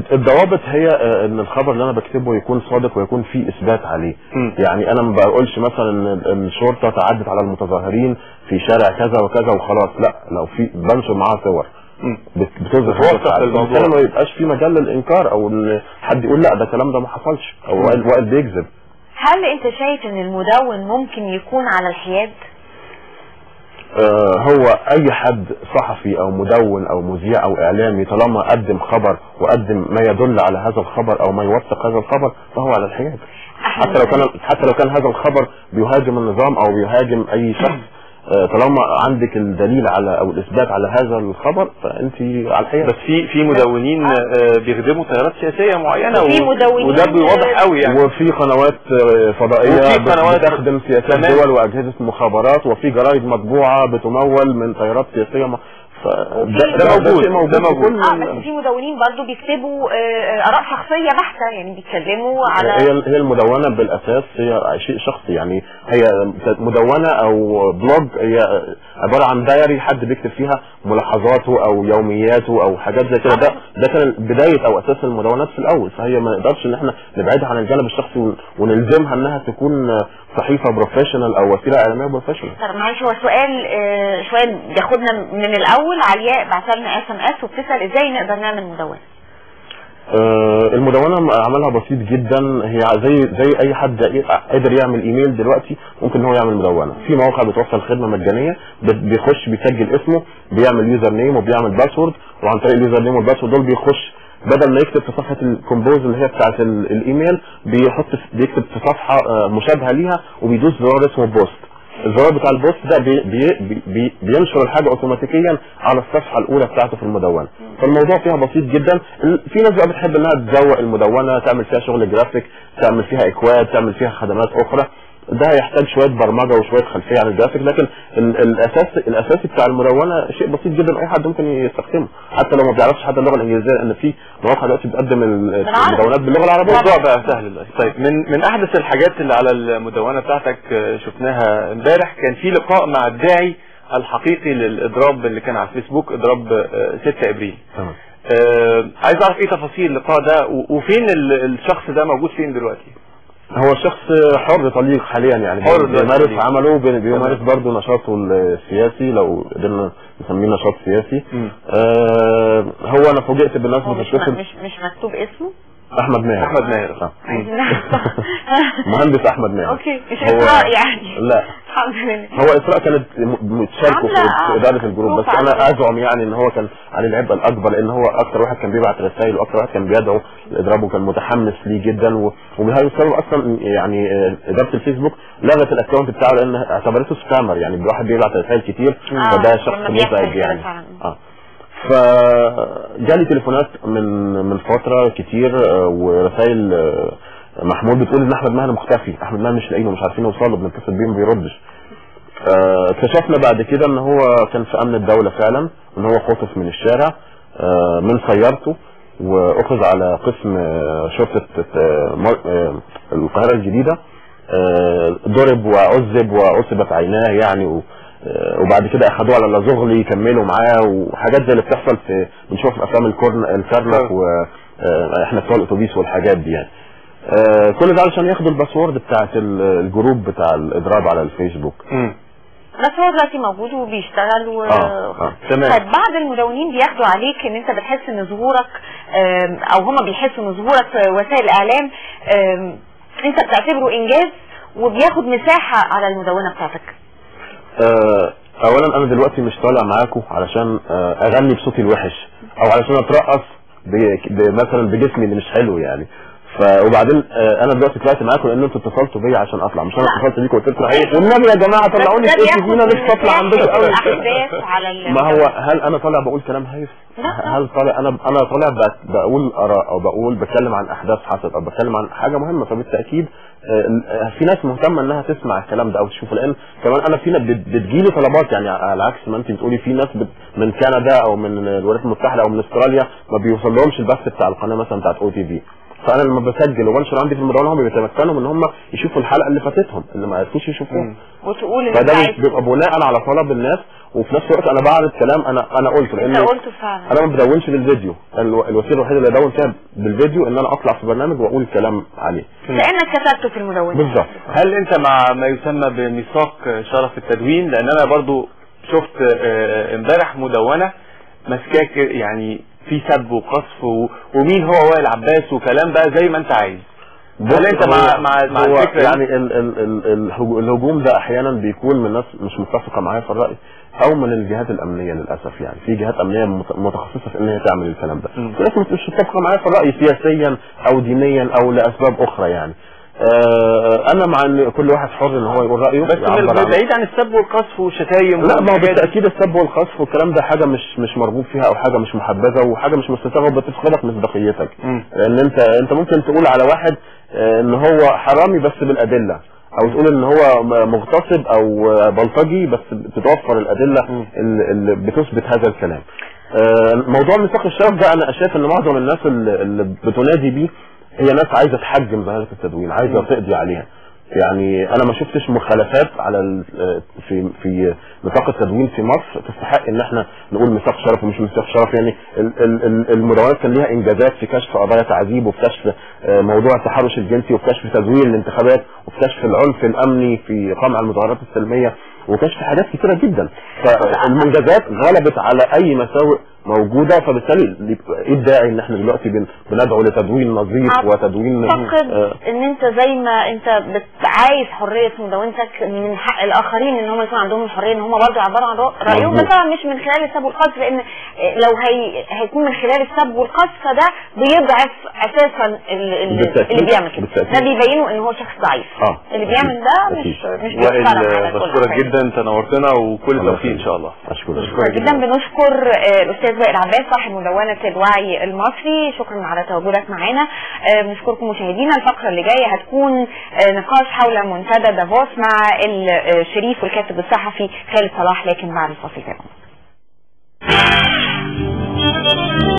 الضوابط هي آه، ان الخبر اللي انا بكتبه يكون صادق ويكون فيه اثبات عليه مم. يعني انا ما بقولش مثلا ان إن الشرطه تعدت على المتظاهرين في شارع كذا وكذا وخلاص لا لو في بنشر معاها صور مم. بت- بتظهر بتوثق حاجة فعلا. الموضوع. بالتالي ما يبقاش في مجال للانكار او ان حد يقول لا ده الكلام ده ما حصلش او وائل وائل بيكذب هل انت شايف ان المدون ممكن يكون على الحياد آه، هو اي حد صحفي او مدون او مذيع او اعلامي طالما قدم خبر وقدم ما يدل على هذا الخبر او ما يوثق هذا الخبر فهو على الحياد حتى لو كان حتى لو كان هذا الخبر بيهاجم النظام او بيهاجم اي شخص آه، طالما عندك الدليل على او الاثبات على هذا الخبر فانت على الحياد بس في في مدونين آه، بيخدموا تيارات سياسيه معينه وفي و- مدونين وده واضح قوي يعني وفي قنوات آه، فضائيه وفي بت- قنوات بتخدم سياسات تمام. دول واجهزه مخابرات وفي جرايد مطبوعه بتمول من تيارات سياسيه م... ف... ده, ده موجود، شيء موجود ده في موجود. كل اه بس في مدونين برضو بيكتبوا آه، اراء شخصيه بحته يعني بيتكلموا على هي هي المدونه بالاساس هي شيء شخصي يعني هي مدونه او بلوج هي عباره عن دايري حد بيكتب فيها ملاحظاته او يومياته او حاجات زي كده ده ده كان بدايه او اساس المدونات في الاول فهي ما نقدرش ان احنا نبعدها عن الجانب الشخصي ون- ونلزمها انها تكون صحيفه بروفيشنال او وسيله اعلاميه بروفيشنال طب معلش هو سؤال آه، شويه بياخدنا من الاول علياء بعت لنا اس ام اس وبتسال ازاي نقدر نعمل مدونه آه، المدونة عملها بسيط جدا هي زي زي اي حد قادر يعمل ايميل دلوقتي ممكن هو يعمل مدونة في مواقع بتوصل خدمة مجانية بت- بيخش بيسجل اسمه بيعمل يوزر نيم وبيعمل باسورد وعن طريق اليوزر نيم والباسورد دول بيخش بدل ما يكتب في صفحة الكومبوز اللي هي بتاعت ال- الايميل بيحط في- بيكتب في صفحة آه، مشابهة ليها وبيدوس زرار اسمه بوست الزرار بتاع البوست ده بي بي بي بينشر الحاجه اوتوماتيكيا على الصفحه الاولى بتاعته في المدونه فالموضوع فيها بسيط جدا ال- في ناس بقى بتحب انها تزوق المدونه تعمل فيها شغل جرافيك تعمل فيها اكواد تعمل فيها خدمات اخرى ده هيحتاج شويه برمجه وشويه خلفيه عن الجرافيك لكن ال- الاساس الاساسي بتاع المدونه شيء بسيط جدا اي حد ممكن يستخدمه حتى لو ما بيعرفش حتى اللغه الانجليزيه لان في مواقع دلوقتي بتقدم ال- بالعربي. المدونات باللغه العربيه الموضوع بقى سهل دلوقتي طيب من من احدث الحاجات اللي على المدونه بتاعتك آه، شفناها امبارح كان في لقاء مع الداعي الحقيقي للاضراب اللي كان على الفيسبوك اضراب آه، 6 ابريل تمام. آه، عايز اعرف ايه تفاصيل اللقاء ده و- وفين ال- الشخص ده موجود فين دلوقتي هو شخص حر طليق حاليا يعني حر دلوقتي بيمارس طليق. عمله بي- بيمارس برضه نشاطه السياسي لو قدرنا نسميه نشاط سياسي مم. آه هو انا فوجئت بالناس هو مش بتتصل مش مش مكتوب اسمه احمد ماهر احمد ماهر آه. عايزين نعرف. مهندس احمد ماهر اوكي مش هو- اسراء يعني لا الحمد لله هو اسراء كانت م- متشاركه في عاملة- في اداره الجروب بس آه. انا ازعم يعني ان هو كان عليه العبء الاكبر لان هو اكتر واحد كان بيبعت رسائل واكتر واحد كان بيدعو لاضرابه وكان متحمس ليه جدا و- وبهذا السبب اصلا يعني آه، اداره الفيسبوك لغت الاكونت بتاعه لان اعتبرته سبامر يعني الواحد بيبعت رسائل كتير آه، فده شخص لما بيحصل مزعج كده يعني فعلا. اه فجالي تليفونات من من فتره كتير آه، ورسائل آه، محمود بتقول ان احمد ماهر مختفي احمد ماهر مش لاقينه مش عارفين نوصل له بنتصل بيه ما بيردش آه، اكتشفنا بعد كده ان هو كان في امن الدوله فعلا ان هو خطف من الشارع آه، من سيارته واخذ على قسم آه، شرطه آه، مر- آه، القاهره الجديده آه، ضرب وعذب وعصبت عيناه يعني و- آه، وبعد كده اخدوه على اللازغلي يكملوا معاه وحاجات زي اللي بتحصل في بنشوفها في افلام الكورن الكرنك واحنا بتوع الاتوبيس والحاجات دي يعني آه، كل ده علشان ياخدوا الباسورد بتاعت ال- الجروب بتاع الاضراب على الفيسبوك مم. بس هو دلوقتي موجود وبيشتغل و... اه اه تمام طيب بعض المدونين بياخدوا عليك ان انت بتحس ان ظهورك آم، او هما بيحسوا ان ظهورك في وسائل الاعلام آم، انت بتعتبره انجاز وبياخد مساحة على المدونة بتاعتك آه، اولا انا دلوقتي مش طالع معاكم علشان آه، اغني بصوتي الوحش او علشان اترقص ب- ب- مثلا بجسمي اللي مش حلو يعني ف وبعدين آه، انا دلوقتي طلعت معاكم لان انتوا اتصلتوا بيا عشان اطلع مش انا اتصلت بيكم وقلت لكم والنبي يا جماعه طلعوني بس في ده اسم بياخد انا نفسي اطلع مساحة عندكم قوي الاحداث على ال- ما هو هل انا طالع بقول كلام هايف لا. هل طالع انا انا طالع ب- بقول اراء او بقول بتكلم عن احداث حصلت او بتكلم عن حاجه مهمه فبالتاكيد آه، في ناس مهتمه انها تسمع الكلام ده او تشوفه لان كمان انا في ناس بت- بتجيلي طلبات يعني على عكس ما انت بتقولي في ناس بت من كندا او من الولايات المتحده او من استراليا ما بيوصل لهمش البث بتاع القناه مثلا بتاعت او تي في فانا لما بسجل وبنشر عندي في المدونه هم بيتمكنوا من ان هم يشوفوا الحلقه اللي فاتتهم اللي ما عرفوش يشوفوها مم. وتقول ان فده انت عايز بيبقى بناء على طلب الناس وفي نفس الوقت انا بعرض كلام انا انا قلته لان انت قلته فعلا انا ما بدونش بالفيديو الو- الوسيله الوحيده اللي ادون فيها بالفيديو ان انا اطلع في برنامج واقول الكلام عليه كانك كتبته في المدونه بالظبط هل انت مع ما يسمى بميثاق شرف التدوين لان انا برضو شفت آه، امبارح مدونة ماسكاك يعني في سب وقصف و- ومين هو وائل عباس وكلام بقى زي ما انت عايز هل انت مع مع مع هو الفكره يعني ال ال ال الهجو- الهجوم ده احيانا بيكون من ناس مش متفقه معايا في الراي او من الجهات الامنيه للاسف يعني في جهات امنيه مت- متخصصه في ان هي تعمل الكلام ده مم. في ناس مش متفقه معايا في الراي سياسيا او دينيا او لاسباب اخرى يعني آه انا مع ان كل واحد حر ان هو يقول رايه بس يعبر من- عنه. بعيد عن السب والقصف والشتايم لا ما هو والحاجات دي. بالتاكيد السب والقذف والكلام ده حاجه مش مش مرغوب فيها او حاجه مش محبذه وحاجه مش مستساغه وبتفقدك مصداقيتك مم. لان انت انت ممكن تقول على واحد آه، ان هو حرامي بس بالادله او تقول ان هو م- مغتصب او آه، بلطجي بس بتتوفر الادله مم. اللي اللي بتثبت هذا الكلام آه، موضوع ميثاق الشرف ده انا شايف ان معظم الناس اللي اللي بتنادي بيه هي ناس عايزه تحجم ظاهره التدوين عايزه مم. تقضي عليها يعني انا ما شفتش مخالفات على ال- في في نطاق التدوين في مصر تستحق ان احنا نقول ميثاق شرف ومش ميثاق شرف يعني ال- ال- ال- المدونات كان ليها انجازات في كشف قضايا تعذيب وفي كشف آه، موضوع التحرش الجنسي وفي كشف تزوير الانتخابات وفي كشف العنف الامني في قمع المظاهرات السلميه وكشف حاجات كتيره جدا فالمنجزات غلبت على اي مساوئ موجوده فبالتالي ايه الداعي ان احنا دلوقتي بن- بندعو لتدوين نظيف وتدوين اعتقد آه، ان انت زي ما انت بت- عايز حريه مدونتك من حق الاخرين ان هم يكون عندهم الحريه ان هم برضه يعبروا عن رأ- رايهم مظبوط. بس طبعا مش من خلال السب والقذف لان لو هي هيكون من خلال السب والقذف فده بيضعف اساسا ال- ال- بالتأكيد. اللي بيعمل كده بالتأكيد. ده بيبينه ان هو شخص ضعيف اه اللي بيعمل ده مش مش وائل بيشتغل على كل بشكرك حاجة. جدا تنورتنا وكل الله التوفيق ان يخليك. شاء الله اشكرك شكرا جدا بنشكر آه، الاستاذ وائل عباس صاحب مدونه الوعي المصري شكرا على تواجدك معنا آه، بنشكركم مشاهدينا الفقره اللي جايه هتكون آه، نقاش حول منتدى دافوس مع الشريف والكاتب الصحفي خالد صلاح لكن بعد الفاصل تماما